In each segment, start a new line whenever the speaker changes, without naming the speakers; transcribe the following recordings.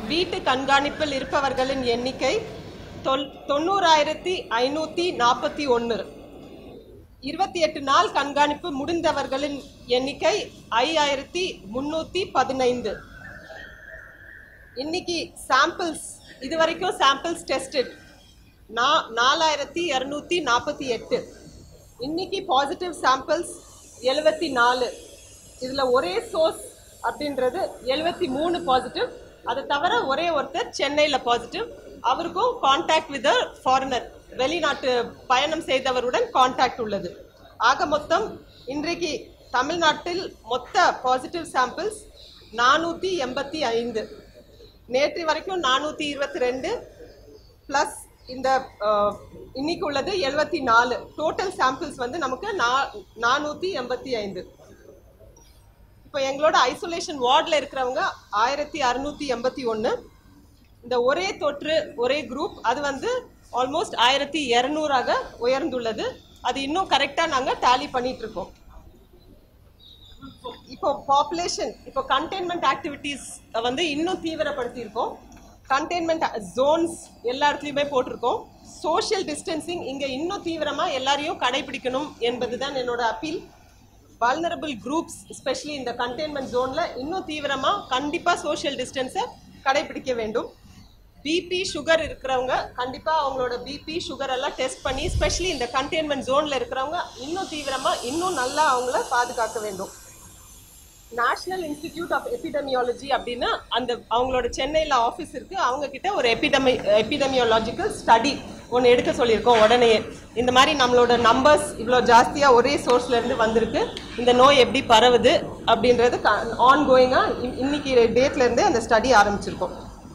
வீட்டு கண்காணிப்பில் இருப்பவர்களின் எண்ணிக்கை தொல் தொண்ணூறாயிரத்தி ஐநூற்றி நாற்பத்தி ஒன்று இருபத்தி எட்டு நாள் கண்காணிப்பு முடிந்தவர்களின் எண்ணிக்கை ஐயாயிரத்தி முந்நூற்றி பதினைந்து இன்னைக்கு சாம்பிள்ஸ் இது வரைக்கும் சாம்பிள்ஸ் டெஸ்டட் நா நாலாயிரத்தி இரநூத்தி நாற்பத்தி எட்டு இன்னைக்கு பாசிட்டிவ் சாம்பிள்ஸ் எழுபத்தி நாலு இதில் ஒரே சோர்ஸ் அப்படின்றது எழுபத்தி மூணு பாசிட்டிவ் அதை தவிர ஒரே ஒருத்தர் சென்னையில் பாசிட்டிவ் அவருக்கும் கான்டாக்ட் வித் ஃபாரினர் வெளிநாட்டு பயணம் செய்தவருடன் கான்டாக்ட் உள்ளது ஆக மொத்தம் இன்றைக்கு தமிழ்நாட்டில் மொத்த பாசிட்டிவ் சாம்பிள்ஸ் நானூற்றி எண்பத்தி ஐந்து நேற்று வரைக்கும் நானூற்றி இருபத்தி ரெண்டு ப்ளஸ் இந்த அஹ், இன்னைக்கு உள்ளது எழுபத்தி நாலு டோட்டல் சாம்பிள்ஸ் வந்து நமக்கு நா நானூற்றி எண்பத்தி ஐந்து இப்போ எங்களோட ஐசோலேஷன் வார்டில் இருக்கிறவங்க ஆயிரத்தி அறுநூற்றி எண்பத்தி ஒன்று இந்த ஒரே தொற்று ஒரே குரூப் அது வந்து ஆல்மோஸ்ட் ஆயிரத்தி இரநூறாக உயர்ந்துள்ளது அது இன்னும் கரெக்டாக நாங்கள் டேலி பண்ணிட்டு இருக்கோம் இப்போ பாப்புலேஷன் இப்போ கண்டெய்ன்மெண்ட் ஆக்டிவிட்டீஸ் வந்து இன்னும் தீவிரப்படுத்தியிருக்கோம் கண்டெய்ன்மெண்ட் ஜோன்ஸ் எல்லா இடத்துலையுமே போட்டிருக்கோம் சோஷியல் டிஸ்டன்சிங் இங்கே இன்னும் தீவிரமாக எல்லாரையும் கடைபிடிக்கணும் என்பது தான் என்னோட அப்பீல் வல்னரபிள் குரூப்ஸ் எஸ்பெஷலி இந்த கண்டெய்ன்மெண்ட் ஜோனில் இன்னும் தீவிரமாக கண்டிப்பாக சோஷியல் டிஸ்டன்ஸை கடைபிடிக்க வேண்டும் பிபி சுகர் இருக்கிறவங்க கண்டிப்பாக அவங்களோட பிபி சுகர் எல்லாம் டெஸ்ட் பண்ணி ஸ்பெஷலி இந்த கண்டெய்ன்மெண்ட் ஜோனில் இருக்கிறவங்க இன்னும் தீவிரமாக இன்னும் நல்லா அவங்கள பாதுகாக்க வேண்டும் நேஷனல் இன்ஸ்டிடியூட் ஆஃப் எபிடமியாலஜி அப்படின்னு அந்த அவங்களோட சென்னையில் ஆஃபீஸ் இருக்கு அவங்க கிட்ட ஒரு எபிடமி எபிடமியாலஜிக்கல் ஸ்டடி ஒன்று எடுக்க சொல்லியிருக்கோம் உடனே இந்த மாதிரி நம்மளோட நம்பர்ஸ் இவ்வளோ ஜாஸ்தியாக ஒரே சோர்ஸ்ல இருந்து வந்திருக்கு இந்த நோய் எப்படி பரவுது அப்படின்றது ஆன் கோயிங்காக இன்னைக்கு டேட்ல இருந்து அந்த ஸ்டடி ஆரம்பிச்சிருக்கோம்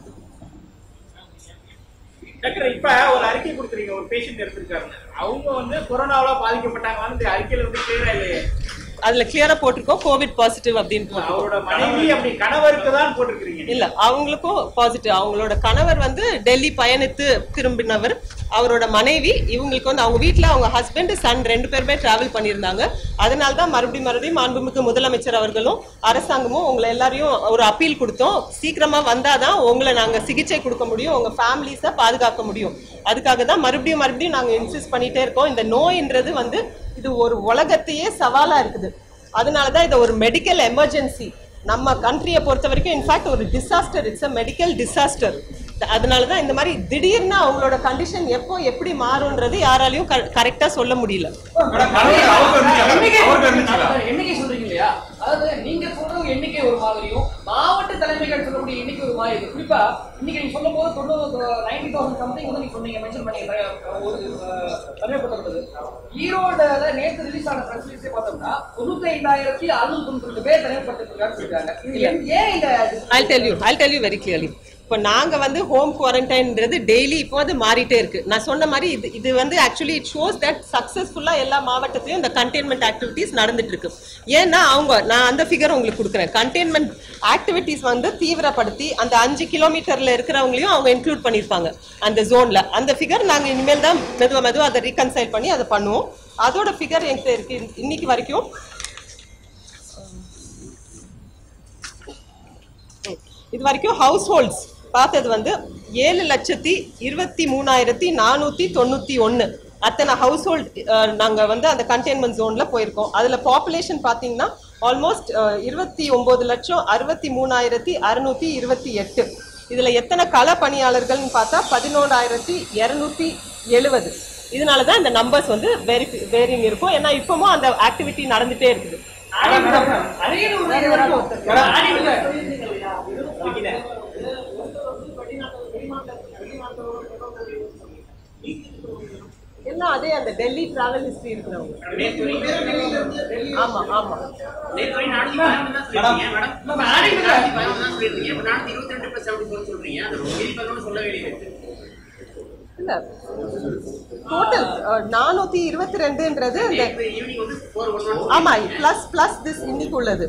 டாக்டர் இப்ப ஒரு அறிக்கை கொடுத்துறீங்க ஒரு பேஷண்ட் எடுத்திருக்காரு அவங்க வந்து கொரோனாவால பாதிக்கப்பட்டாங்களான்னு இந்த அறிக்கையில வந்து கிளியரா இல்லையே
அதில் கிளியராக போட்டிருக்கோம் கோவிட் பாசிட்டிவ் அப்படின்னு போட்டிருக்கோம்
அவரோட மனைவி அப்படி கணவருக்கு தான் போட்டிருக்கிறீங்க
இல்ல அவங்களுக்கும் பாசிட்டிவ் அவங்களோட கணவர் வந்து டெல்லி பயணித்து திரும்பினவர் அவரோட மனைவி இவங்களுக்கு வந்து அவங்க வீட்ல அவங்க ஹஸ்பண்ட் சன் ரெண்டு பேருமே டிராவல் பண்ணியிருந்தாங்க அதனால தான் மறுபடியும் மறுபடியும் மாண்புமிகு முதலமைச்சர் அவர்களும் அரசாங்கமும் உங்களை எல்லாரையும் ஒரு அப்பீல் கொடுத்தோம் சீக்கிரமா வந்தாதான் உங்களை நாங்க சிகிச்சை கொடுக்க முடியும் உங்க ஃபேமிலிஸை பாதுகாக்க முடியும் அதுக்காக தான் மறுபடியும் மறுபடியும் நாங்க இன்சிஸ்ட் பண்ணிட்டே இருக்கோம் இந்த நோயின்றது வந்து இது ஒரு உலகத்தையே சவாலா இருக்குது அதனால தான் இது ஒரு மெடிக்கல் எமர்ஜென்சி நம்ம கண்ட்ரியை பொறுத்த வரைக்கும் இன்ஃபேக்ட் ஒரு disaster it's a medical disaster அதனால தான் இந்த மாதிரி திடீர்னு அவங்களோட கண்டிஷன் எப்போ எப்படி மாறும்ன்றது யாராலையும் கரெக்டாக சொல்ல முடியல
எண்ணிக்கை சொல்றீங்க இல்லையா அதாவது நீங்க சொல்ற எண்ணிக்கை ஒரு மாதிரியும் மாவட்ட தலைமைகள் சொல்லக்கூடிய எண்ணிக்கை ஒரு மாதிரி இருக்கு குறிப்பா இன்னைக்கு நீங்க சொல்லும் போது தொண்ணூறு நைன்டி தௌசண்ட் சம்திங் வந்து நீங்க சொன்னீங்க மென்ஷன் பண்ணீங்க அஹ், ஒரு பதிவுப்பட்டிருந்தது ஈரோடுல நேற்று ரிலீஸ் ஆன பிரஸ் ரிலீஸே பார்த்தோம்னா தொண்ணூத்தி ஐந்தாயிரத்தி அறுநூத்தி தொண்ணூத்தி ரெண்டு பேர் தனிப்பட்டிருக்காங்க சொல்லிருக்காங்க இது ஏன் ஏன் இந்த
I'll tell you I'll tell you very clearly இப்போ நாங்க வந்து ஹோம் குவாரண்டைன்ன்றது டெய்லி இப்போ அது மாறிட்டே இருக்கு நான் சொன்ன மாதிரி இது இது வந்து ஆக்சுவலி இட் ஷோஸ் தட் சக்ஸஸ்ஃபுல்லா எல்லா மாவட்டத்திலையும் இந்த கண்டெய்ன்மெண்ட் ஆக்டிவிட்டீஸ் நடந்துட்டு இருக்கு ஏன்னா அவங்க நான் அந்த ஃபிகர் உங்களுக்கு கொடுக்குறேன் கண்டெய்ன்மெண்ட் ஆக்டிவிட்டீஸ் வந்து தீவிரப்படுத்தி அந்த அஞ்சு கிலோமீட்டர்ல இருக்கிறவங்களையும் அவங்க இன்க்ளூட் பண்ணியிருப்பாங்க அந்த ஜோன்ல அந்த ஃபிகர் நாங்க இனிமேல் தான் மெதுவா மெதுவா அதை ரீகன்சைல் பண்ணி அதை பண்ணுவோம் அதோட ஃபிகர் என்கிட்ட இருக்கு இன்னைக்கு வரைக்கும் இது வரைக்கும் ஹவுஸ் ஹோல்ட்ஸ் பார்த்தது வந்து ஏழு லட்சத்தி இருபத்தி மூணாயிரத்தி நானூற்றி தொண்ணூற்றி ஒன்று அத்தனை ஹவுஸ் ஹோல்ட் நாங்கள் வந்து அந்த கண்டெய்ன்மெண்ட் ஜோனில் போயிருக்கோம் அதில் பாப்புலேஷன் பார்த்தீங்கன்னா ஆல்மோஸ்ட் இருபத்தி ஒம்பது லட்சம் அறுபத்தி மூணாயிரத்தி அறுநூற்றி இருபத்தி எட்டு இதில் எத்தனை கள பணியாளர்கள்னு பார்த்தா பதினோராயிரத்தி இரநூத்தி எழுபது இதனால தான் இந்த நம்பர்ஸ் வந்து வெரி வேரிங் இருக்கும் ஏன்னா இப்போவும் அந்த ஆக்டிவிட்டி நடந்துகிட்டே இருக்குது எல்லாம் அதே அந்த டெல்லி டிராவல் ஹிஸ்டரி இருக்கிறவங்க ஆமா ஆமா இல்ல டோட்டல் நானூத்தி இருபத்தி ரெண்டுன்றது அந்த ஆமா பிளஸ் பிளஸ் திஸ் இன்னைக்கு உள்ளது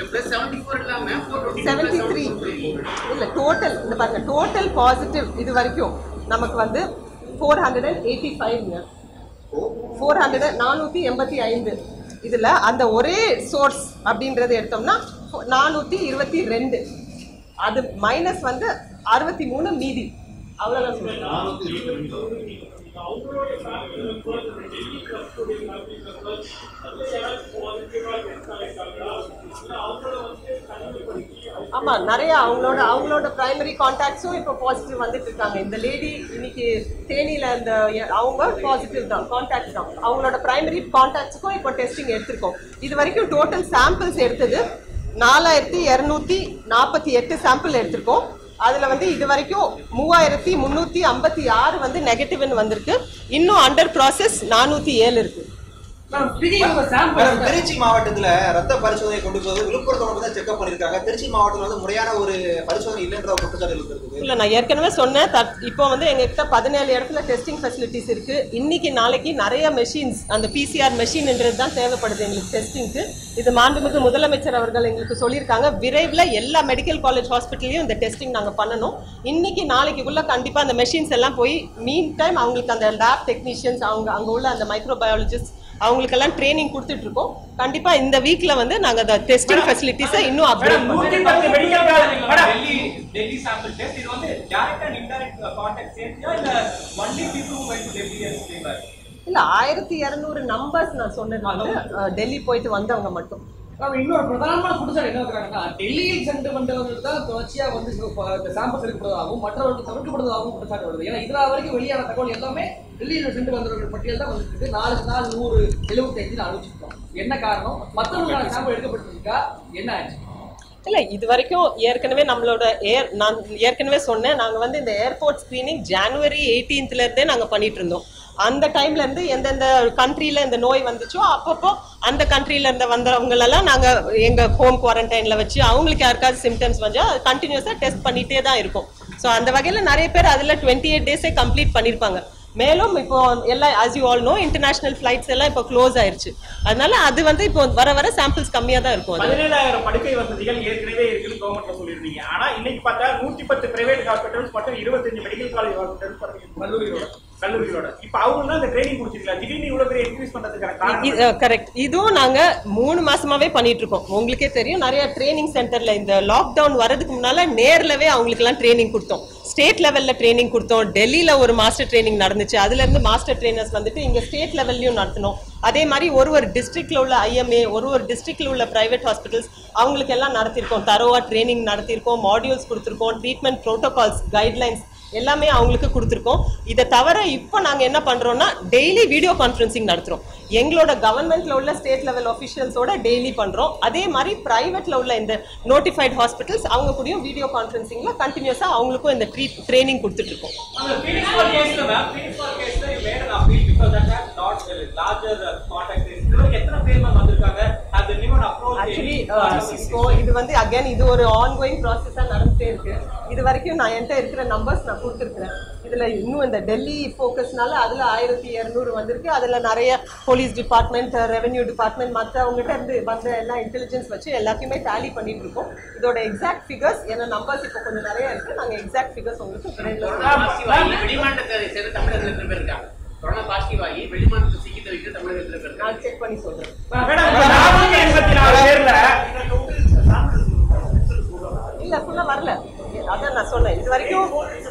செவன்டி த்ரீ இல்ல டோட்டல் இந்த பாருங்க டோட்டல் பாசிட்டிவ் இது வரைக்கும் நமக்கு வந்து ஃபோர் ஹண்ட்ரட் அண்ட் எயிட்டி ஃபைவ்ங்க ஃபோர் ஹண்ட்ரட் நானூற்றி எண்பத்தி ஐந்து இதில் அந்த ஒரே சோர்ஸ் அப்படின்றது எடுத்தோம்னா நானூற்றி இருபத்தி ரெண்டு அது மைனஸ் வந்து அறுபத்தி மூணு மீதி அவ்வளோதான் சொல்லுங்கள்
நானூத்தி இருபத்தி ரெண்டு
ஆமா நிறைய அவங்களோட அவங்களோட பிரைமரி கான்டாக்ட்ஸும் இப்போ பாசிட்டிவ் வந்துட்டு இருக்காங்க இந்த லேடி இன்னைக்கு தேனியில இந்த எ- அவங்க பாசிட்டிவ் தான் கான்டாக்ட் தான் அவங்களோட பிரைமரி கான்டாக்ட்ஸுக்கும் இப்போ டெஸ்டிங் எடுத்திருக்கோம் இது வரைக்கும் டோட்டல் சாம்பிள்ஸ் எடுத்தது நாலாயிரத்தி இரநூத்தி நாற்பத்தி எட்டு சாம்பிள் எடுத்திருக்கோம் அதில் வந்து இது வரைக்கும் மூவாயிரத்தி முந்நூற்றி ஐம்பத்தி ஆறு வந்து நெகட்டிவ்னு வந்திருக்கு இன்னும் அண்டர் ப்ராசஸ் நானூற்றி ஏழு இருக்குது
ma'am speaking of
madam,
sample
Trichy மாவட்டத்துல ரத்த பரிசோதனை கொண்டு போது விழுப்புரத்தை மட்டும் தான் செக்அப் பண்ணிருக்காங்க திருச்சி மாவட்டத்துல வந்து முறையான ஒரு பரிசோதனை இல்லைன்ற ஒரு குற்றச்சாட்டு இருக்குது
இல்ல நான் ஏற்கனவே சொன்னேன் தட் இப்போ வந்து எங்ககிட்ட பதினேழு இடத்துல டெஸ்டிங் ஃபெசிலிட்டிஸ் இருக்கு இன்னைக்கு நாளைக்கு நிறைய மெஷின்ஸ் அந்த பிசிஆர் மெஷின்ன்றது தான் தேவைப்படுது எங்களுக்கு டெஸ்டிங்க்கு இது மாண்புமிகு முதலமைச்சர் அவர்கள் எங்களுக்கு சொல்லியிருக்காங்க விரைவில் எல்லா மெடிக்கல் காலேஜ் ஹாஸ்பிட்டல்லையும் இந்த டெஸ்டிங் நாங்கள் பண்ணணும் இன்னைக்கு நாளைக்குள்ள கண்டிப்பாக அந்த மெஷின்ஸ் எல்லாம் போய் மீன் டைம் அவங்களுக்கு அந்த லேப் டெக்னீஷியன்ஸ் அவங்க அங்கே உள்ள அந்த மைக்ரோபயாலஜிஸ்ட் அவங்களுக்கெல்லாம் ட்ரைனிங் கொடுத்துட்டு இருக்கோம் கண்டிப்பா இந்த வீக்ல வந்து நாங்க அந்த டெஸ்டிங் ஃபெசிலிட்டிஸை இன்னும் அப்டேட்
மேடம்
பண்ணுவோம்
நூத்தி பத்து medical college madam
Delhi Delhi sample test இது வந்து டைரக்ட் அண்ட் இன்டைரக்ட் கான்டாக்ட் சேர்த்தியா இல்ல only people who went to Delhi and stay back
இல்ல ஆயிரத்தி இரநூறு நம்பர்ஸ் நான் சொன்னது வந்து அஹ், டெல்லி போயிட்டு வந்தவங்க மட்டும்
மேம் இன்னொரு பிரதானமான குற்றச்சாட்டு என்ன இருக்கிறாங்கன்னா டெல்லியில் சென்று வந்தவர்கள் தான் தொடர்ச்சியா வந்து இந்த சாம்பிள்ஸ் எடுக்கப்படுவதாகவும் மற்றவர்கள் தவிர்க்கப்படுவதாகவும் குற்றச்சாட்டு வருது ஏன்னா இதனால் வரைக்கும் வெளியான தகவல் எல்லாமே டெல்லியில் சென்று வந்தவர்கள் பட்டியல் தான் வந்துருக்கு நாளுக்கு நாள் நூறு எழுபத்தஞ்சு அனுப்பிச்சிருக்கோம் என்ன காரணம் மற்றவங்களுக்கான சாம்பிள் எடுக்கப்பட்டிருக்கா என்ன ஆச்சு
இல்ல இது வரைக்கும் ஏற்கனவே நம்மளோட ஏர் நான் ஏற்கனவே சொன்னேன் நாங்க வந்து இந்த ஏர்போர்ட் ஸ்கிரீனிங் ஜனவரி 18th ல இருந்தே நாங்க பண்ணிட்டு இருந்தோம் அந்த டைம்ல இருந்து எந்தெந்த கண்ட்ரில இந்த நோய் வந்துச்சோ அப்பப்போ அந்த கண்ட்ரில இருந்த வந்தவங்களெல்லாம் நாங்க எங்க ஹோம் குவாரண்டைன்ல வச்சு அவங்களுக்கு யாருக்காவது சிம்டம்ஸ் வந்தா கண்டினியூஸா டெஸ்ட் பண்ணிட்டே தான் இருக்கும் ஸோ அந்த வகையில நிறைய பேர் அதுல டுவெண்ட்டி எயிட் டேஸே கம்ப்ளீட் பண்ணியிருப்பாங்க மேலும் இப்போ எல்லாம் as you all know international flights எல்லாம் இப்போ க்ளோஸ் ஆயிருச்சு அதனால அது வந்து இப்போ வர வர சாம்பிள்ஸ் கம்மியா தான் இருக்கும் அது
பதினேழாயிரம் படுக்கை வசதிகள் ஏற்கனவே இருக்குன்னு கவர்மெண்ட்ல சொல்லியிருந்தீங்க ஆனா இன்னைக்கு பார்த்தா நூத்தி பத்து பிரைவேட் ஹாஸ்பிட்டல்ஸ் மற்றும் இருபத்தஞ்சு மெடிக்கல் காலேஜ் ஹாஸ்பிட்டல்ஸ் கல்லூரிகளோட கல்லூரிகளோட இப்ப அவங்க தான் இந்த ட்ரைனிங் கொடுத்துருக்கலாம் திடீர்னு இவ்வளவு பெரிய இன்க்ரீஸ் பண்றதுக்கான காரணம்
கரெக்ட் இதுவும் நாங்க மூணு மாசமாவே பண்ணிட்டு இருக்கோம் உங்களுக்கே தெரியும் நிறைய ட்ரைனிங் சென்டர்ல இந்த லாக்டவுன் வரதுக்கு முன்னால நேர்லவே அவங்களுக்கு எல்லாம் ட்ரைனிங் கொடுத்தோம் ஸ்டேட் லெவல்ல ட்ரைனிங் கொடுத்தோம் டெல்லியில ஒரு மாஸ்டர் ட்ரைனிங் நடந்துச்சு அதுல இருந்து மாஸ்டர் ட்ரைனர்ஸ் வந்துட்டு இங்க ஸ்டேட் லெவல்லையும் நடத்தணும் அதே மாதிரி ஒரு ஒரு டிஸ்ட்ரிக்ட்ல உள்ள ஐஎம்ஏ ஒரு ஒரு டிஸ்ட்ரிக்ட்ல உள்ள பிரைவேட் ஹாஸ்பிட்டல்ஸ் அவங்களுக்கு எல்லாம் நடத்திருக்கோம் தரோவா ட்ரைனிங் நடத்திருக்கோம் மாடியூல்ஸ் கொடுத்துருக்கோம் ட்ரீட்மெண்ட் ப்ரோட்டோகால்ஸ் கைட்லைன்ஸ் எல்லாமே அவங்களுக்கு கொடுத்துருக்கோம் இதை தவிர இப்போ நாங்க என்ன பண்றோம்னா டெய்லி வீடியோ கான்ஃபரன்சிங் நடத்துறோம் எங்களோட கவர்மெண்ட்ல உள்ள ஸ்டேட் லெவல் ஒஃபிஷியல்ஸோட டெய்லி பண்றோம் அதே மாதிரி பிரைவேட்ல உள்ள இந்த நோட்டிஃபைட் ஹாஸ்பிட்டல்ஸ் அவங்க கூடயும் வீடியோ கான்ஃபரன்சிங்ல கண்டினியூஸா அவங்களுக்கும் இந்த ட்ரைனிங் கொடுத்துட்டு இருக்கோம்
அந்த ஃபீனிக்ஸ் ஃபார் கேஸ்ல மேம் ஃபீனிக்ஸ் ஃபார் கேஸ்ல you made an appeal because that has not larger contact இதுல எத்தனை பேர் மேம் வந்திருக்காங்க அது நிவன் அப்ரோச்
ஆக்சுவலி இப்போ இது வந்து அகைன் இது ஒரு ஆன்கோயிங் ப்ராசஸா நடந்துட்டே இருக்கு இது வரைக்கும் நான் என்கிட்ட இருக்கிற நம்பர்ஸ் நான் கொடுத்துருக்கிறேன் இதுல இன்னும் இந்த டெல்லி ஃபோக்கஸ்னால அதுல ஆயிரத்தி இரநூறு வந்திருக்கு அதுல நிறைய போலீஸ் டிபார்ட்மெண்ட் ரெவென்யூ டிபார்ட்மெண்ட் மற்றவங்ககிட்ட இருந்து வந்த எல்லா இன்டெலிஜென்ஸ் வச்சு எல்லாத்தையுமே டேலி பண்ணிட்டு இருக்கோம் இதோட எக்ஸாக்ட் ஃபிகர்ஸ் ஏன்னா நம்பர்ஸ் இப்போ கொஞ்சம் நிறைய இருக்கு நாங்க எக்ஸாக்ட் ஃபிகர்ஸ் உங்களுக்கு விரைவில் சொல்றோம்.
வெளிமாநிலத்தை சேர்ந்த தமிழகத்தில் எத்தனை பேர் இருக்காங்க கொரோனா பாசிட்டிவ் ஆகி வெளிமாநிலத்தை சிக்கி தவிக்கிற தமிழகத்தில் எத்தனை பேர் இருக்காங்க
நான் செக் பண்ணி சொல்றேன்
மேடம் இப்ப நானூத்தி எண்பத்தி நாலு பேர்ல
இல்ல ஃபுல்லா வரல அதான் நான் சொன்னேன் இது வரைக்கும்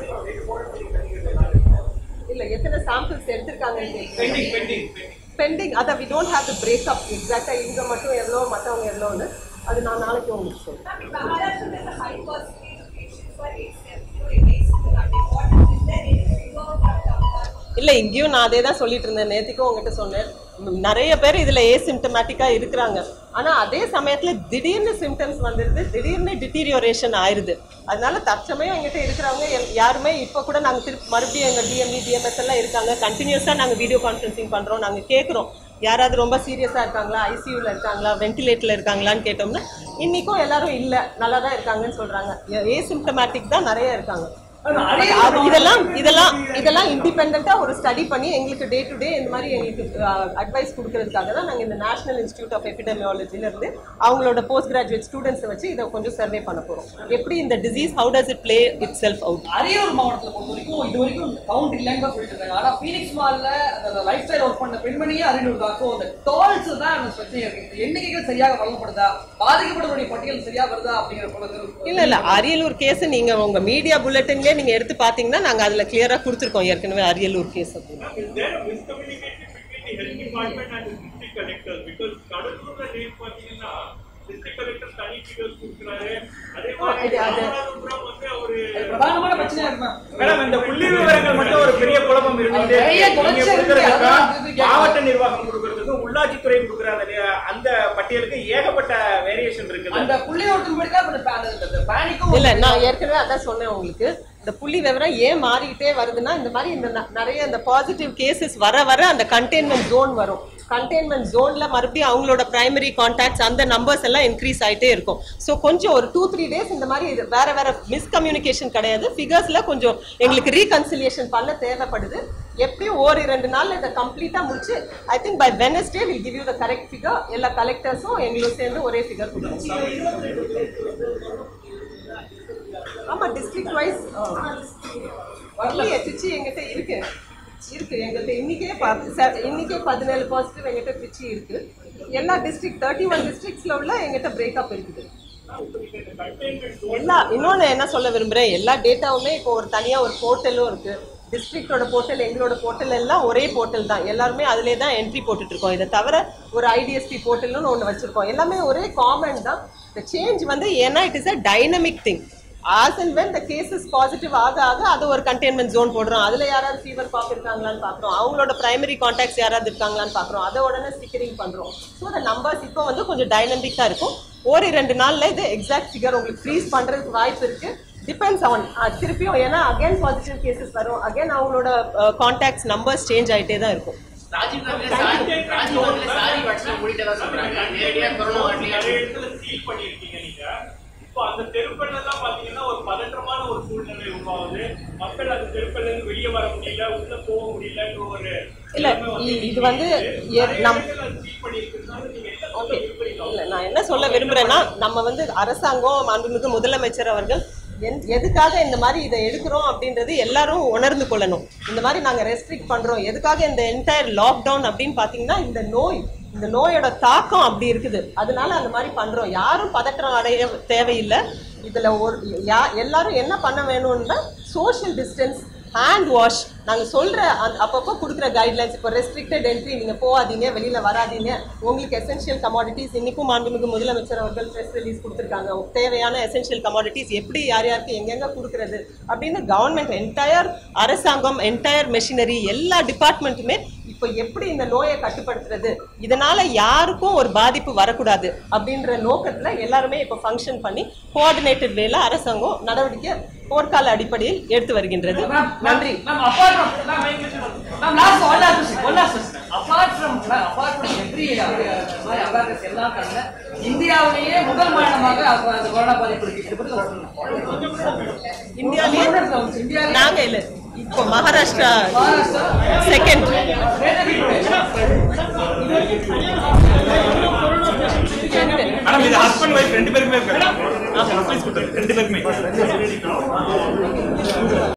இல்ல எத்தனை சாம்பிள்ஸ் எடுத்திருக்காங்கன்னு
பெண்டிங் பெண்டிங்
பெண்டிங் அதான் we don't have the breakup எக்ஸாக்டா இவங்க மட்டும் எவ்வளோ மற்றவங்க எவ்வளோன்னு அது நான் நாளைக்கு உங்களுக்கு சொல்றேன்
Ma'am, in Maharashtra, there's a high percentage of patients who are asymptomatic. What is there any figure of that?
இல்ல இங்கேயும் நான் அதே தான் சொல்லிட்டு இருந்தேன் நேத்திக்கும் உங்ககிட்ட சொன்னேன் ம், நிறைய பேர் இதுல ஏசிம்டமேட்டிக்கா இருக்கிறாங்க ஆனா அதே சமயத்துல திடீர்னு சிம்டம்ஸ் வந்துருது திடீர்னு டிட்டீரியோரேஷன் ஆயிருது அதனால தற்சமயம் எங்கிட்ட இருக்கிறவங்க எல்- யாருமே இப்போ கூட நாங்க திருப்பி மறுபடியும் எங்க டிஎம்இ டிஎம்எஸ் எல்லாம் இருக்காங்க கண்டினியூஸா நாங்க வீடியோ கான்ஃபரன்சிங் பண்றோம் நாங்க கேட்குறோம் யாராவது ரொம்ப சீரியஸா இருக்காங்களா ஐசியூல இருக்காங்களா வென்டிலேட்டர்ல இருக்காங்களான்னு கேட்டோம்னா இன்னைக்கும் எல்லாரும் இல்ல நல்லா தான் இருக்காங்கன்னு சொல்றாங்க ஏசிம்டமேட்டிக் தான் நிறைய இருக்காங்க அது இதெல்லாம் இதெல்லாம் இதெல்லாம் இண்டிபெண்டா ஒரு ஸ்டடி பண்ணி எங்களுக்கு டே டு டே இந்த மாதிரி எங்களுக்கு அட்வைஸ் கொடுக்கறதுக்காக தான் நாங்க இந்த நேஷனல் இன்ஸ்டியூட் ஆஃப் எபிடமியாலஜில இருந்து அவங்களோட போஸ்ட் கிராஜுவேட் ஸ்டூடெண்ட்ஸ் வச்சு இதை கொஞ்சம் சர்வே பண்ண போறோம் எப்படி இந்த disease how does it play itself out
Ariyalur மாவட்டத்துல பொறுத்த வரைக்கும் இது வரைக்கும் கவுண்ட் இல்லைன்னு தான் சொல்லிட்டு இருக்காங்க ஆனா பீனிக்ஸ் மால்ல அந்த லைஃப் ஸ்டைல் ஒர்க் பண்ண பெண்மணியே அரியலூர் தான் ஸோ அந்த டால்ஸ் தான் அந்த பிரச்சனை இருக்கு இந்த எண்ணிக்கைகள் சரியாக வழங்கப்படுதா பாதிக்கப்பட்டவருடைய பட்டியல் சரியா வருதா அப்படிங்கிற போல
இல்ல இல்ல அரியலூர் கேஸ் நீங்க உங்க மீடியா புல்லட்டின்லயே நீங்க எடுத்து பாத்தீங்கன்னா நாங்க அதுல கிளியரா கொடுத்துருக்கோம் ஏற்கனவே அரியலூர் கேஸ் அப்படின்னு
Is there a miscommunication between the health department and the district collectors? Because கடலூர்ல நேம் பாத்தீங்கன்னா district collector தனி figures கொடுக்குறாரு. அதே மாதிரி
இது- அது-
ராமநாதபுரம் வந்து அவரு
பிரதானமான பிரச்சனையா இருக்கு
மேடம் இந்த புள்ளி விவரங்கள் மட்டும் ஒரு பெரிய குழப்பம் இருந்துட்டே
நிறைய
இருக்கு. நீங்க
குறைச்சல் இருக்கு.
கொடுக்கறதுக்கா,
அதான் இது கேட்கலாம்.
மாவட்ட நிர்வாகம் கொடுக்கறதுக்கும் உள்ளாட்சித்துறை கொடுக்குற அந்த அந்த பட்டியலுக்கு ஏகப்பட்ட வேரியேஷன் இருக்குது
அந்த புள்ளியோட்டத்தின் படி தான் கொஞ்சம் பே- அந்த பேனிக்கும்
இல்ல நான் ஏற்கனவே அதான் சொன்னேன் உங்களுக்கு இந்த புள்ளி விவரம் ஏன் மாறிக்கிட்டே வருதுன்னா இந்த மாதிரி இந்த ந- நிறைய இந்த பாசிட்டிவ் கேசஸ் வர வர அந்த கண்டெய்ன்மெண்ட் ஜோன் வரும் கண்டெய்ன்மெண்ட் ஜோன்ல மறுபடியும் அவங்களோட பிரைமரி கான்டாக்ட்ஸ் அந்த நம்பர்ஸ் எல்லாம் இன்க்ரீஸ் ஆயிட்டே இருக்கும் ஸோ கொஞ்சம் ஒரு டூ த்ரீ டேஸ் இந்த மாதிரி இது வேற வேற மிஸ்கம்யூனிகேஷன் கிடையாது ஃபிகர்ஸ்ல கொஞ்சம் எங்களுக்கு ரீகன்சிலியேஷன் பண்ண தேவைப்படுது எப்படியும் ஒரு ரெண்டு நாள்ல இதை கம்ப்ளீட்டா முடிச்சு I think by Wednesday will give you the correct figure எல்லா கலெக்டர்ஸும் எங்களும் சேர்ந்து ஒரே ஃபிகர் கொடுக்கணும் ஆமா டிஸ்ட்ரிக்ட் வைஸ் வரல திருச்சி எங்கிட்ட இருக்கு இருக்கு எங்கள்கிட்ட இன்னைக்கே பத்து செ- இன்னைக்கே பதினேழு பாசிட்டிவ் எங்கிட்ட திருச்சி இருக்கு எல்லா டிஸ்ட்ரிக்ட் தேர்ட்டி ஒன் டிஸ்ட்ரிக்ட்ஸ்ல உள்ள எங்கிட்ட பிரேக்கப் இருக்குது எல்லா இன்னொன்னு என்ன சொல்ல விரும்புறேன் எல்லா டேட்டாவுமே இப்போ ஒரு தனியா ஒரு போர்ட்டலும் இருக்கு டிஸ்ட்ரிக்டோட போர்ட்டல் எங்களோட போர்ட்டல் எல்லாம் ஒரே போர்ட்டல் தான் எல்லாருமே அதிலே தான் என்ட்ரி போட்டுட்டு இருக்கோம் இதை தவிர ஒரு ஐடிஎஸ்பி போர்ட்டல்னு ஒன்று வச்சிருக்கோம் எல்லாமே ஒரே காமன் தான் இந்த சேஞ்ச் வந்து ஏன்னா it is a dynamic thing as and when the cases positive ஆக ஆக அது ஒரு கண்டெய்ன்மெண்ட் ஜோன் போடுறோம் அதுல யாராவது ஃபீவர் காஃப் இருக்காங்களான்னு பார்க்குறோம் அவங்களோட பிரைமரி கான்டாக்ட்ஸ் யாராவது இருக்காங்களான்னு பார்க்குறோம் அதை உடனே ஸ்டிக்கரிங் பண்றோம் ஸோ த நம்பர்ஸ் இப்போ வந்து கொஞ்சம் டைனமிக்காக இருக்கும் ஒரு ரெண்டு நாள்ல இது எக்ஸாக்ட் ஃபிகர் உங்களுக்கு ஃப்ரீஸ் பண்றதுக்கு வாய்ப்பு இருக்கு டிபெண்ட்ஸ் ஆன் திருப்பியும் ஏன்னா அகைன் பாசிட்டிவ் கேசஸ் வரும் அகைன் அவங்களோட கான்டாக்ட்ஸ் நம்பர்ஸ் சேஞ்ச் ஆயிட்டே தான் இருக்கும்
ராஜீவ் காந்தில சாரி ராஜீவ் காந்தில சாரி வாட்ஸ்அப் முடிட்டதா சொல்றாங்க நேரடியா கொரோனா
நிறைய
வாட்டி
இடத்துல சீல் பண்ணிருக்கீங்க நீங்க இப்போ அந்த தெருக்கள்ல எல்லாம் பாத்தீங்கன்னா ஒரு பதற்றமான ஒரு சூழ்நிலை உருவாகுது மக்கள் அந்த தெருக்கள்ல இருந்து வெளியே வர முடியல உள்ள போக முடியலன்ற ஒரு
இல்ல இ- இது வந்து எ- நம்
சீல் பண்ணிருக்கிறதுனால நீங்க என்ன சொல்ல
ஓகே
விரும்புறீங்க
இல்ல நான் என்ன சொல்ல விரும்புறேன்னா நம்ம வந்து அரசாங்கம் மாண்புமிகு முதலமைச்சர் அவர்கள் என்- எதுக்காக இந்த மாதிரி இதை எடுக்கிறோம் அப்படின்றது எல்லாரும் உணர்ந்து கொள்ளணும் இந்த மாதிரி நாங்க ரெஸ்ட்ரிக்ட் பண்றோம் எதுக்காக இந்த என்டையர் லாக்டவுன் அப்படின்னு பாத்தீங்கன்னா இந்த நோய் இந்த நோயோட தாக்கம் அப்படி இருக்குது அதனால அந்த மாதிரி பண்றோம் யாரும் பதற்றம் அடைய தேவையில்லை இதுல ஒரு யா- எல்லாரும் என்ன பண்ண வேணும்னா சோஷியல் டிஸ்டன்ஸ் ஹேண்ட் வாஷ் நாங்க சொல்ற அந்த அப்பப்போ கொடுக்குற கைட்லைன்ஸ் இப்போ ரெஸ்ட்ரிக்டட் என்ட்ரி நீங்க போகாதீங்க வெளியில வராதீங்க உங்களுக்கு எசென்ஷியல் கமாடிட்டிஸ் இன்னைக்கும் மாண்புமிகு முதலமைச்சர் அவர்கள் ப்ரெஸ் ரிலீஸ் கொடுத்துருக்காங்க தேவையான எசென்ஷியல் கமாடிட்டிஸ் எப்படி யார் யாருக்கு எங்கெங்க கொடுக்கறது அப்படின்னு கவர்மெண்ட் என்டையர் அரசாங்கம் என்டையர் மெஷினரி எல்லா டிபார்ட்மெண்ட்டுமே இப்போ எப்படி இந்த நோயை கட்டுப்படுத்துறது இதனால யாருக்கும் ஒரு பாதிப்பு வரக்கூடாது அப்படின்ற நோக்கத்துல எல்லாருமே இப்போ ஃபங்க்ஷன் பண்ணி கோஆர்டினேட்டட் வேல அரசாங்கம் நடவடிக்கை போர்க்கால அடிப்படையில் எடுத்து வருகின்றது நன்றி
Ma'am, apart from, ma'am, ma'am, last one last question, one last question. Apart from, ma'am, apart from every uh, மாதிரி awareness எல்லாம் தாண்டி, இந்தியாவிலேயே முதல் மாநிலமாக அப்ப அந்த கொரோனா பாதிப்பு இருக்கு இதை பத்தி சொல்லணும்
இந்தியாவிலே
இந்தியாவிலே
நாங்க இல்ல இப்போ மகாராஷ்டிரா
மகாராஷ்டிரா
செகண்ட்
மேடம் இது ஹஸ்பண்ட் ஒய்ஃப் ரெண்டு பேருமே இருக்காங்க ரெண்டு பேருமே